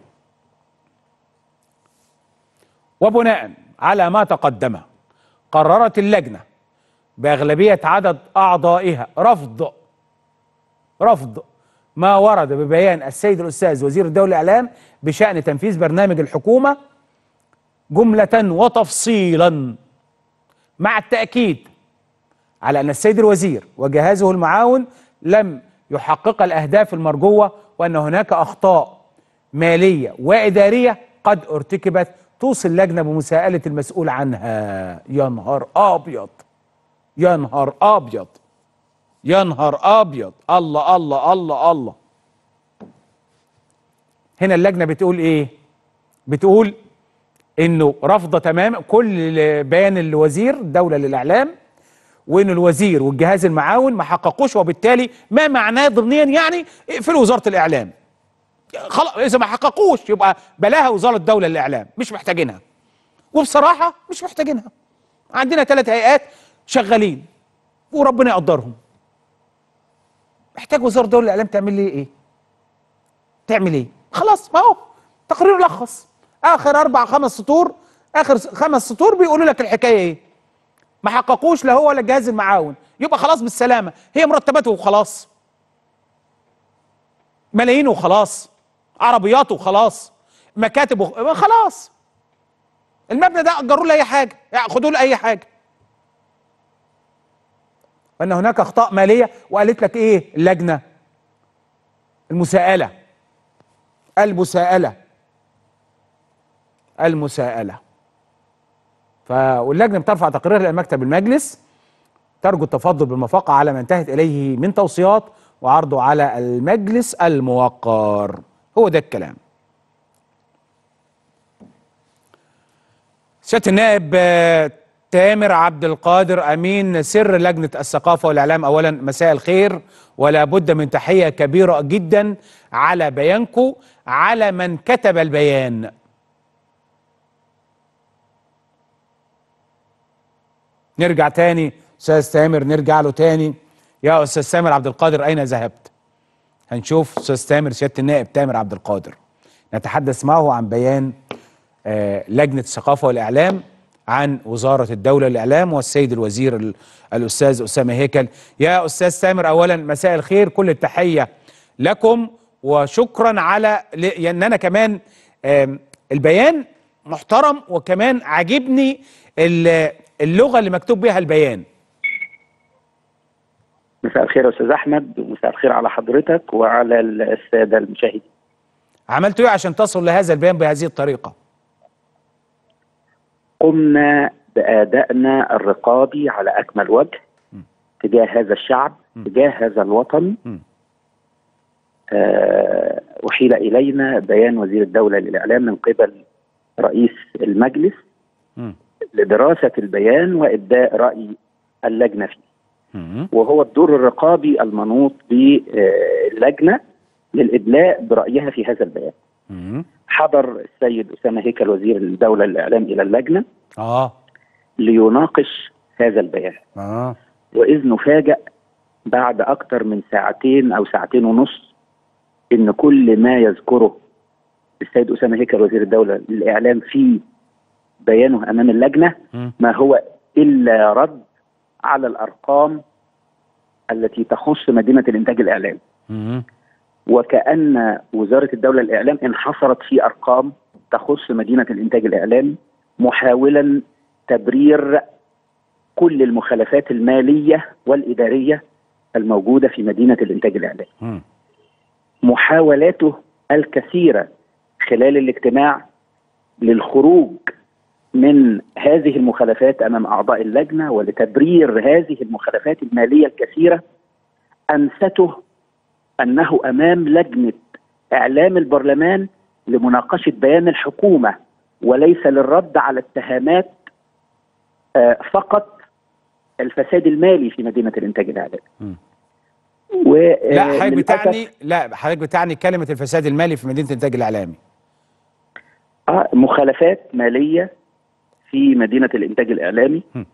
وبناء على ما تقدم قررت اللجنه باغلبيه عدد اعضائها رفض رفض ما ورد ببيان السيد الاستاذ وزير الدوله الاعلام بشان تنفيذ برنامج الحكومه جمله وتفصيلا مع التاكيد على ان السيد الوزير وجهازه المعاون لم يحقق الاهداف المرجوه وان هناك اخطاء ماليه واداريه قد ارتكبت توصي اللجنه بمساءله المسؤول عنها يا نهار ابيض يا نهار ابيض يا نهار ابيض الله الله الله الله هنا اللجنه بتقول ايه بتقول انه رافضه تماما كل بيان الوزير الدوله للاعلام وان الوزير والجهاز المعاون ما حققوش وبالتالي ما معناه ضمنيا يعني اقفلوا وزاره الاعلام خلاص اذا ما حققوش يبقى بلاها وزاره الدوله للاعلام مش محتاجينها وبصراحه مش محتاجينها عندنا ثلاث هيئات شغالين وربنا يقدرهم محتاج وزاره الدوله للاعلام تعمل لي ايه تعمل ايه خلاص ما هو تقرير لخص اخر اربع خمس سطور اخر خمس سطور بيقولوا لك الحكايه ايه ما حققوش لا هو ولا الجهاز المعاون يبقى خلاص بالسلامه هي مرتباته وخلاص ملايين وخلاص عربيات وخلاص مكاتب وخ... خلاص المبنى ده اجروا له اي حاجه يعني خدوا له اي حاجه وان هناك اخطاء ماليه وقالت لك ايه اللجنه المساءله المساءله المساءله ف واللجنه بترفع تقريرها الى مكتب المجلس ترجو التفضل بالموافقه على ما انتهت اليه من توصيات وعرضه على المجلس الموقر هو ده الكلام سياده النائب آه، تامر عبد القادر امين سر لجنه الثقافه والاعلام اولا مساء الخير ولا بد من تحيه كبيره جدا على بيانكم على من كتب البيان نرجع تاني استاذ تامر نرجع له تاني يا استاذ تامر عبد القادر اين ذهبت هنشوف استاذ تامر سياده النائب تامر عبد القادر نتحدث معه عن بيان آه، لجنه الثقافه والاعلام عن وزاره الدوله للاعلام والسيد الوزير ال- الاستاذ اسامه هيكل يا استاذ تامر اولا مساء الخير كل التحيه لكم وشكرا على ل- ان انا كمان آم، البيان محترم وكمان عاجبني ال- اللغه اللي مكتوب بها البيان اللغه اللي مكتوب بها البيان اللغه اللي مكتوب بها البيان اللغه اللي مكتوب بها البيان اللغه اللي مكتوب بها البيان اللغه اللي مكتوب بها البيان اللغه اللي مكتوب بها البيان اللغه اللي مكتوب بها البيان مساء الخير يا استاذ احمد ومساء الخير على حضرتك وعلى الساده المشاهدين عملتوا ايه عشان تصلوا لهذا البيان بهذه الطريقه قمنا بادائنا الرقابي على اكمل وجه تجاه هذا الشعب تجاه هذا الوطن م. آه، أحيل إلينا بيان وزير الدولة للإعلام من قبل رئيس المجلس م. لدراسة البيان وإبداء رأي اللجنة فيه م. وهو الدور الرقابي المنوط باللجنة للإدلاء برأيها في هذا البيان م. حضر السيد أسامة هيكل وزير الدولة للإعلام إلى اللجنة اه ليناقش هذا البيان اه وإذ نفاجأ بعد أكثر من ساعتين أو ساعتين ونص إن كل ما يذكره السيد أسامة هيكل وزير الدولة للإعلام في بيانه أمام اللجنة م. ما هو إلا رد على الأرقام التي تخص مدينة الإنتاج الإعلامي م. وكأن وزارة الدولة الإعلام انحصرت في أرقام تخص مدينة الإنتاج الإعلامي محاولا تبرير كل المخالفات المالية والإدارية الموجودة في مدينة الإنتاج الإعلامي م. محاولاته الكثيرة خلال الاجتماع للخروج من هذه المخالفات أمام أعضاء اللجنة ولتبرير هذه المخالفات المالية الكثيرة أنسته أنه أمام لجنة إعلام البرلمان لمناقشة بيان الحكومة وليس للرد على اتهامات آه، فقط الفساد المالي في مدينة الإنتاج الإعلامي مم. و لا آه، حضرتك للأسف- بتعني لا حضرتك بتعني كلمه الفساد المالي في مدينه الانتاج الاعلامي آه، مخالفات مالية في مدينة الإنتاج الإعلامي م.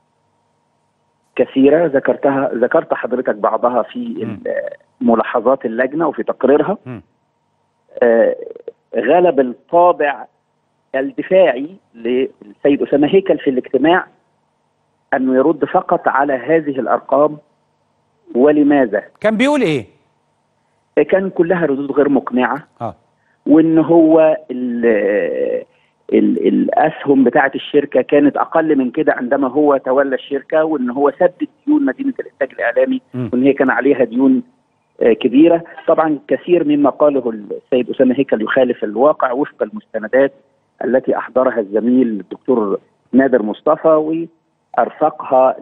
كثيرة ذكرتها ذكرت حضرتك بعضها في م. ال- ملاحظات اللجنة وفي تقريرها م. آه، غلب الطابع الدفاعي للسيد أسامة هيكل في الاجتماع أنه يرد فقط على هذه الأرقام ولماذا؟ كان بيقول ايه كان كلها ردود غير مقنعة اه وان هو ال ال الاسهم بتاعه الشركه كانت اقل من كده عندما هو تولى الشركه وان هو سدد ديون مدينه الانتاج الاعلامي م. وان هي كان عليها ديون آه، كبيره طبعا كثير مما قاله السيد اسامه هيكل يخالف الواقع وفق المستندات التي احضرها الزميل الدكتور نادر مصطفى وارفقها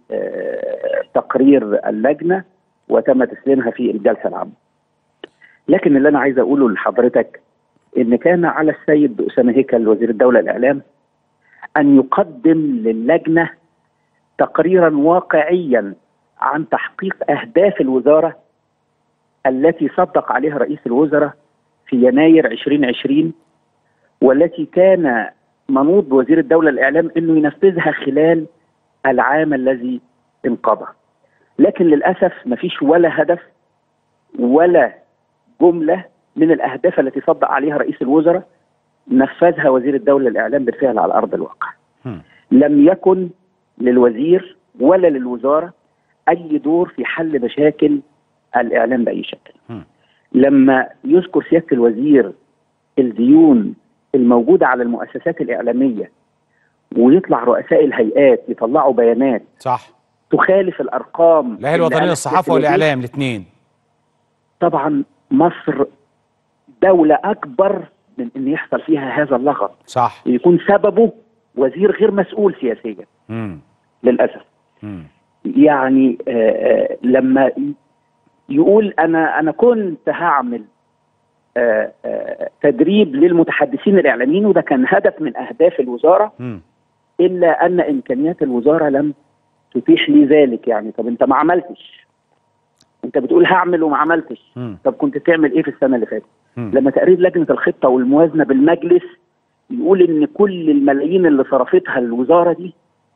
لتقرير اللجنه وتم تسليمها في الجلسه العامه لكن اللي انا عايز اقوله لحضرتك ان كان على السيد اسامه هيكل وزير الدوله الاعلام ان يقدم للجنه تقريرا واقعيا عن تحقيق اهداف الوزاره التي صدق عليها رئيس الوزراء في يناير 2020 والتي كان منوط بوزير الدوله الاعلام انه ينفذها خلال العام الذي انقضى لكن للاسف مفيش ولا هدف ولا جمله من الاهداف التي صدق عليها رئيس الوزراء نفذها وزير الدوله للاعلام بالفعل على ارض الواقع. م. لم يكن للوزير ولا للوزاره اي دور في حل مشاكل الاعلام باي شكل. م. لما يذكر سياده الوزير الديون الموجوده على المؤسسات الاعلاميه ويطلع رؤساء الهيئات يطلعوا بيانات صح تخالف الارقام لا هي اللي الوطنيه قالها الصحافه سيادة الوزير. والاعلام الاثنين طبعا مصر دولة أكبر من أن يحصل فيها هذا اللغط صح يكون سببه وزير غير مسؤول سياسيا م. للأسف م. يعني آه، آه، لما يقول أنا أنا كنت هعمل آه، آه، تدريب للمتحدثين الإعلاميين وده كان هدف من أهداف الوزارة م. إلا أن إمكانيات الوزارة لم تتيح لي ذلك يعني طب أنت ما عملتش أنت بتقول هعمل وما عملتش م. طب كنت تعمل إيه في السنة اللي فاتت م. لما تقرير لجنه الخطه والموازنه بالمجلس يقول ان كل الملايين اللي صرفتها الوزاره دي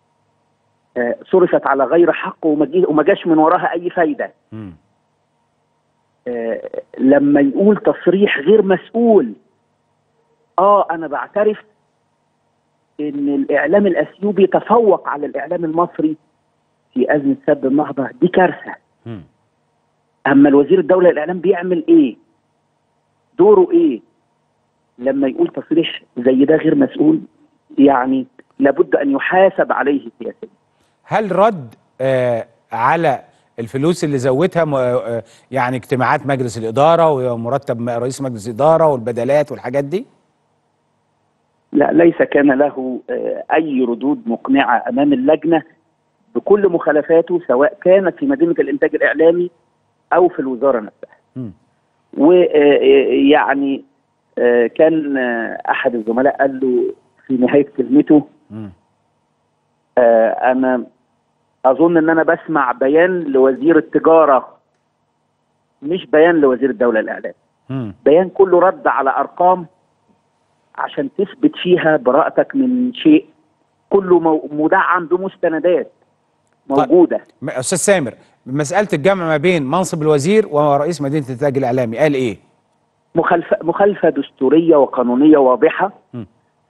آه، صرفت على غير حق وما جي- وما جاش من وراها اي فايده م. آه، لما يقول تصريح غير مسؤول اه انا بعترف ان الاعلام الاثيوبي تفوق على الاعلام المصري في ازمه سد النهضه دي كارثه م. اما الوزير الدوله الاعلام بيعمل ايه دوره ايه لما يقول تصريح زي ده غير مسؤول يعني لابد ان يحاسب عليه سياسيا هل رد آه على الفلوس اللي زودها م- آه، يعني اجتماعات مجلس الاداره ومرتب م- رئيس مجلس الاداره والبدلات والحاجات دي لا ليس كان له آه، اي ردود مقنعه امام اللجنه بكل مخالفاته سواء كانت في مدينه الانتاج الاعلامي او في الوزاره نفسها. مم. ويعني كان آه، احد الزملاء قال له في نهايه كلمته مم. آه، انا اظن ان انا بسمع بيان لوزير التجاره مش بيان لوزير الدوله الاعلام مم. بيان كله رد على ارقام عشان تثبت فيها براءتك من شيء كله مو- مدعم بمستندات موجوده م- استاذ سامر مساله الجمع ما بين منصب الوزير ورئيس مدينه الانتاج الاعلامي قال ايه مخالفه مخالفه دستوريه وقانونيه واضحه م.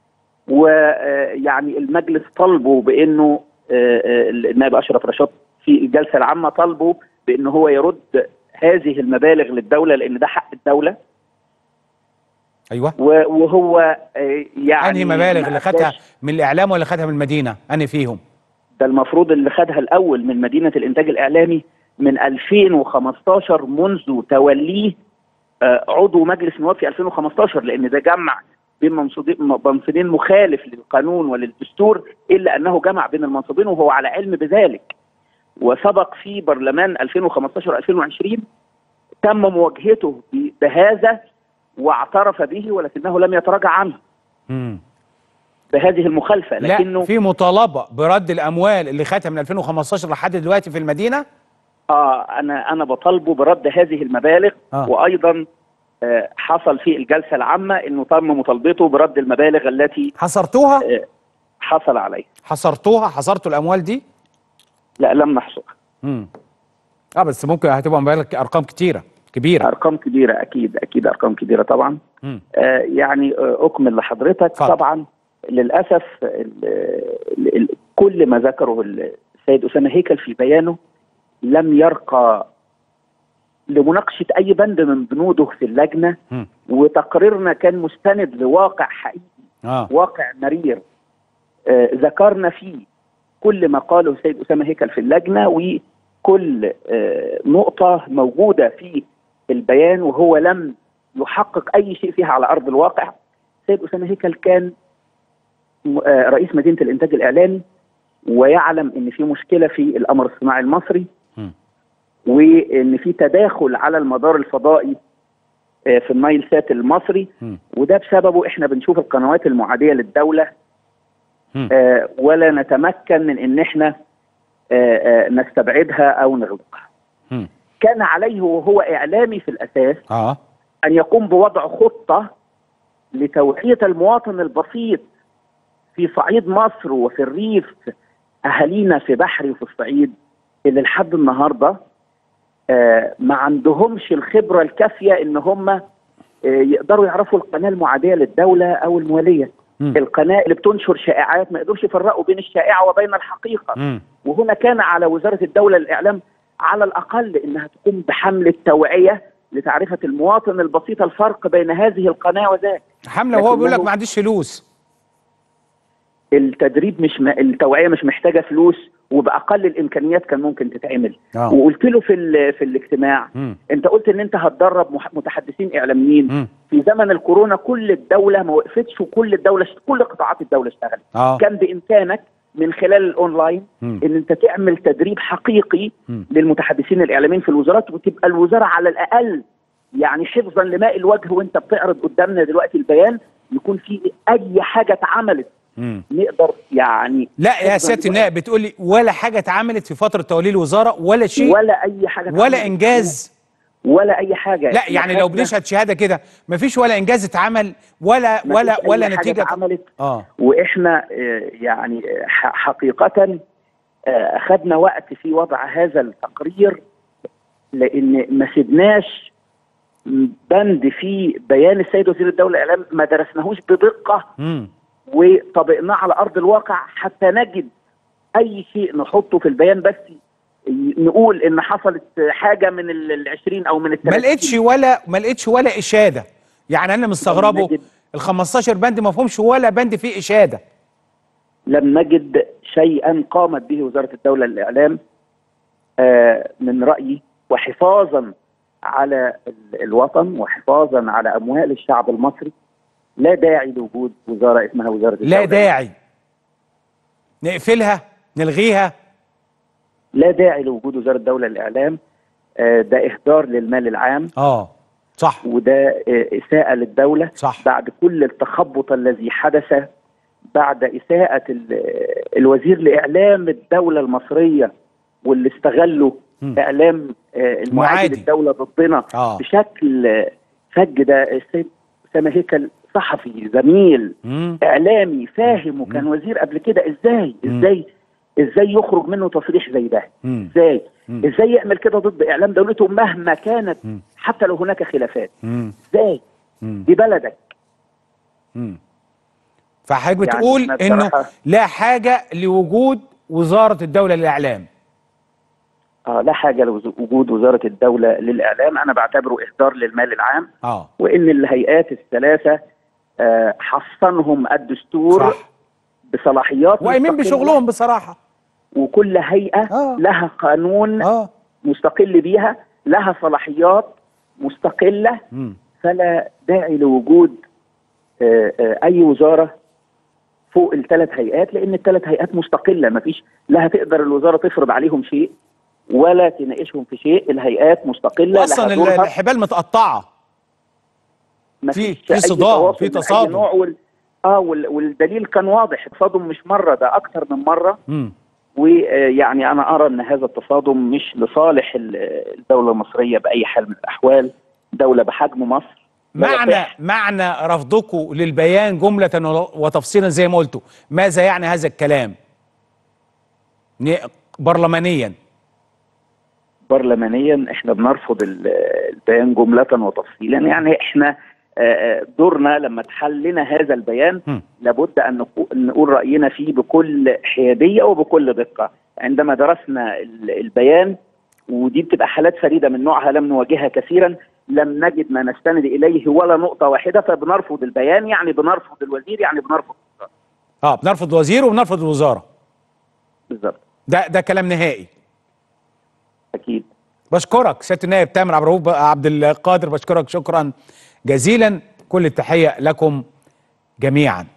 ويعني المجلس طالبه بانه آه، آه، النائب اشرف رشاد في الجلسه العامه طالبه بانه هو يرد هذه المبالغ للدوله لان ده حق الدوله ايوه و- وهو آه، يعني انهي مبالغ ما اللي خدها أداش- من الاعلام ولا خدها من المدينه انهي فيهم ده المفروض اللي خدها الاول من مدينه الانتاج الاعلامي من 2015 منذ توليه آه، عضو مجلس نواب في 2015 لان ده جمع بين منصبين منصبين مخالف للقانون وللدستور الا انه جمع بين المنصبين وهو على علم بذلك وسبق في برلمان 2015 2020 تم مواجهته ب- بهذا واعترف به ولكنه لم يتراجع عنه مم. بهذه المخالفه لا لكنه في مطالبه برد الاموال اللي خدها من 2015 لحد دلوقتي في المدينه اه انا انا بطالبه برد هذه المبالغ آه. آه. وايضا آه حصل في الجلسه العامه انه تم مطالبته برد المبالغ التي حصرتوها آه حصل عليها حصرتوها حصرتوا الاموال دي لا لم نحصرها امم اه بس ممكن هتبقى مبالغ ارقام كتيره كبيره ارقام كبيره اكيد اكيد ارقام كبيره طبعا مم. آه يعني آه اكمل لحضرتك اتفضل. طبعا للاسف ال ال ال كل ما ذكره السيد اسامه هيكل في بيانه لم يرقى لمناقشه اي بند من بنوده في اللجنه مم. وتقريرنا كان مستند لواقع حقيقي اه واقع مرير آه ذكرنا فيه كل ما قاله السيد اسامه هيكل في اللجنه وكل آه نقطه موجوده في البيان وهو لم يحقق اي شيء فيها على ارض الواقع السيد اسامه هيكل كان م- آه رئيس مدينه الانتاج الاعلامي ويعلم ان في مشكله في الامر الصناعي المصري مم. وان في تداخل على المدار الفضائي آه، في النايل سات المصري مم. وده بسببه احنا بنشوف القنوات المعاديه للدوله مم. آه، ولا نتمكن من ان احنا آه، آه، نستبعدها او نغلقها. مم. كان عليه وهو اعلامي في الاساس اه ان يقوم بوضع خطه لتوعيه المواطن البسيط في صعيد مصر وفي الريف اهالينا في بحري وفي الصعيد اللي لحد النهارده آه، ما عندهمش الخبره الكافيه ان هم آه، يقدروا يعرفوا القناه المعاديه للدوله او المواليه مم. القناه اللي بتنشر شائعات ما يقدروش يفرقوا بين الشائعه وبين الحقيقه مم. وهنا كان على وزاره الدوله للاعلام على الاقل انها تقوم بحمله توعيه لتعرفه المواطن البسيط الفرق بين هذه القناه وذاك حمله وهو بيقول لك لكنه- ما عنديش فلوس التدريب مش م... التوعيه مش محتاجه فلوس وباقل الامكانيات كان ممكن تتعمل آه. وقلت له في ال... في الاجتماع مم. انت قلت ان انت هتدرب مح... متحدثين اعلاميين مم. في زمن الكورونا كل الدوله ما وقفتش وكل الدوله كل قطاعات الدوله اشتغلت اه كان بامكانك من خلال الاونلاين مم. ان انت تعمل تدريب حقيقي مم. للمتحدثين الاعلاميين في الوزارات وتبقى الوزاره على الاقل يعني حفظا لماء الوجه وانت بتعرض قدامنا دلوقتي البيان يكون في اي حاجه اتعملت مم. نقدر يعني لا يا حفظاً سياده لماء- النائب بتقول لي ولا حاجه اتعملت في فتره توليه الوزاره ولا شيء ولا اي حاجه ولا اتعملت. انجاز ولا اي حاجه لا يعني لو خدنا- بنشهد شهاده كده مفيش ولا انجاز اتعمل ولا مفيش ولا أي ولا حاجة نتيجه اتعملت اه واحنا آه، يعني آه، ح- حقيقه آه، اخذنا وقت في وضع هذا التقرير لان ما سيبناش بند في بيان السيد وزير الدوله الاعلام ما درسناهوش بدقه امم وطبقناه على ارض الواقع حتى نجد اي شيء نحطه في البيان بس ي- نقول ان حصلت حاجه من ال 20 او من ال ما 30 لقيتش ولا ما لقيتش ولا اشاده يعني انا مستغربه نجد- ال 15 بند ما فيهمش ولا بند فيه اشاده لم نجد شيئا قامت به وزاره الدوله للاعلام آه، من رايي وحفاظا على ال- الوطن وحفاظا على اموال الشعب المصري لا داعي لوجود وزاره اسمها وزاره لا الدولة. داعي نقفلها نلغيها لا داعي لوجود وزاره الدوله للاعلام آه، ده اهدار للمال العام اه صح وده آه، اساءه للدوله صح بعد كل التخبط الذي حدث بعد اساءه ال- الوزير لاعلام الدوله المصريه واللي استغلوا مم. اعلام آه، المعادي معادي. للدوله ضدنا اه بشكل آه، فج ده السيد اسامه هيكل صحفي زميل مم. اعلامي فاهم وكان وزير قبل كده ازاي مم. ازاي ازاي يخرج منه تصريح زي ده مم. ازاي مم. ازاي يعمل كده ضد اعلام دولته مهما كانت مم. حتى لو هناك خلافات مم. ازاي مم. دي بلدك مم. فحضرتك يعني بتقول أنا انه بصراحة- لا حاجه لوجود وزاره الدوله للاعلام اه لا حاجه لوجود وزاره الدوله للاعلام انا بعتبره اهدار للمال العام اه وان الهيئات الثلاثه آه حصنهم الدستور صح بصلاحيات وقايمين مستقلة، بشغلهم بصراحه وكل هيئه آه. لها قانون اه مستقل بيها لها صلاحيات مستقله مم. فلا داعي لوجود آه، آه، اي وزاره فوق الثلاث هيئات لان الثلاث هيئات مستقله ما فيش لا هتقدر الوزاره تفرض عليهم شيء ولا تناقشهم في شيء الهيئات مستقله واصلا لها ال- دورها الحبال متقطعه ما في- فيش في أي صدام، تواصل في من أي تصادم. نوع وال... اه وال... والدليل كان واضح التصادم مش مره ده اكتر من مره مم. ويعني انا ارى ان هذا التصادم مش لصالح ال- الدوله المصريه باي حال من الاحوال دوله بحجم مصر لا معنى يصح. معنى رفضكم للبيان جمله و- وتفصيلا زي ما قلتوا ماذا يعني هذا الكلام ن- برلمانيا برلمانيا احنا بنرفض ال- البيان جمله وتفصيلا يعني احنا آه، آه، دورنا لما اتحل لنا هذا البيان هم. لابد ان نقو- نقول راينا فيه بكل حياديه وبكل دقه عندما درسنا ال- البيان ودي بتبقى حالات فريده من نوعها لم نواجهها كثيرا لم نجد ما نستند اليه ولا نقطه واحده فبنرفض البيان يعني بنرفض الوزير يعني بنرفض الوزارة. اه بنرفض الوزير وبنرفض الوزاره بالظبط ده ده كلام نهائي اكيد بشكرك سياده النائب تامر عبد الرؤوف عبد القادر بشكرك شكرا جزيلا كل التحيه لكم جميعا